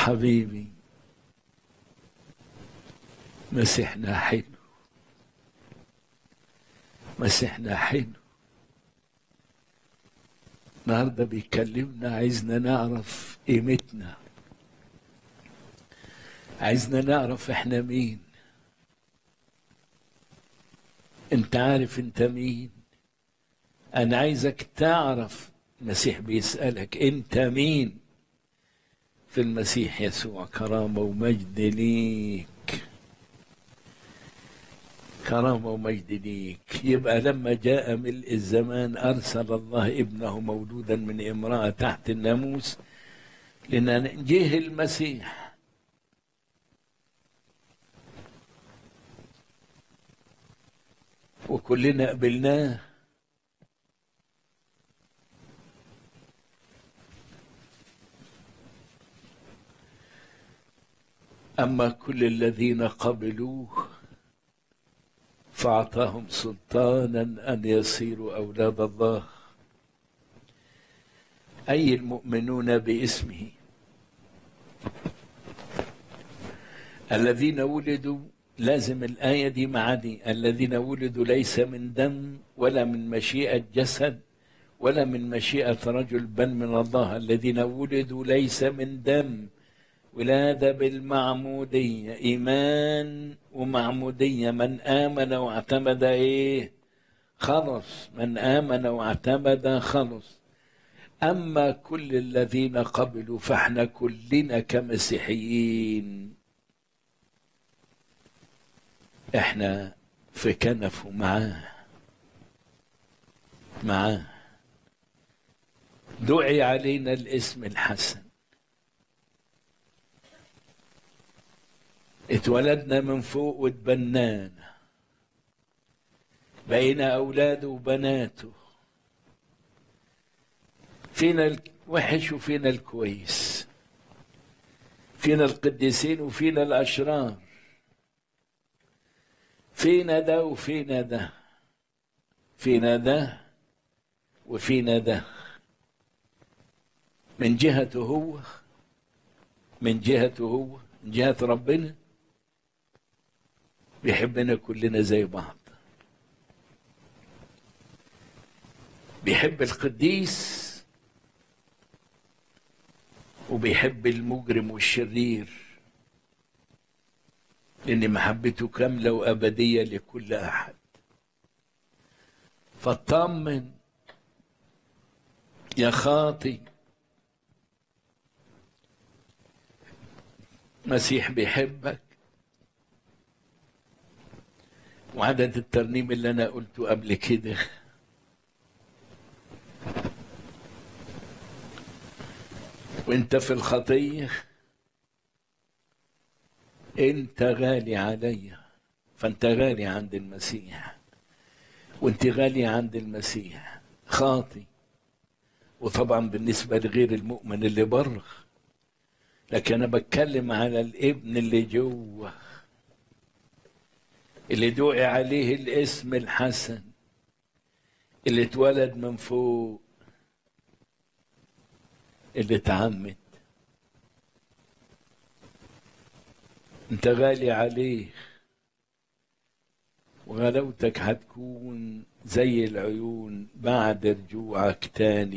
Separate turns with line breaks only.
حبيبي مسيحنا حلو مسيحنا حلو النهارده بيكلمنا عايزنا نعرف قيمتنا عايزنا نعرف احنا مين انت عارف انت مين انا عايزك تعرف المسيح بيسألك انت مين في المسيح يسوع كرامة ومجد ليك كرامة ومجد ليك يبقى لما جاء ملء الزمان أرسل الله ابنه مولودا من امرأة تحت الناموس لأن جه المسيح وكلنا قبلناه أما كل الذين قبلوه فأعطاهم سلطانا أن يصيروا أولاد الله أي المؤمنون باسمه الذين ولدوا لازم الآية دي معدي الذين ولدوا ليس من دم ولا من مشيئة جسد ولا من مشيئة رجل بل من الله الذين ولدوا ليس من دم ولادة بالمعمودية إيمان ومعمودية من آمن واعتمد إيه خلص من آمن واعتمد خلص أما كل الذين قبلوا فاحنا كلنا كمسيحيين احنا في كنفه معاه معاه دعي علينا الاسم الحسن اتولدنا من فوق واتبنانا بقينا اولاده وبناته فينا الوحش وفينا الكويس فينا القديسين وفينا الاشرار فينا ده وفينا ده فينا ده وفينا ده من جهته هو من جهته هو من جهة ربنا بيحبنا كلنا زي بعض بيحب القديس وبيحب المجرم والشرير لأن محبته كاملة وأبدية لكل أحد فاطمن يا خاطي مسيح بيحبك وعدد الترنيم اللي انا قلته قبل كده وانت في الخطيه انت غالي عليا فانت غالي عند المسيح وانت غالي عند المسيح خاطي وطبعا بالنسبه لغير المؤمن اللي بره لكن انا بتكلم على الابن اللي جوه اللي دعي عليه الاسم الحسن اللي اتولد من فوق اللي اتعمد انت غالي عليه وغلاوتك هتكون زي العيون بعد رجوعك تاني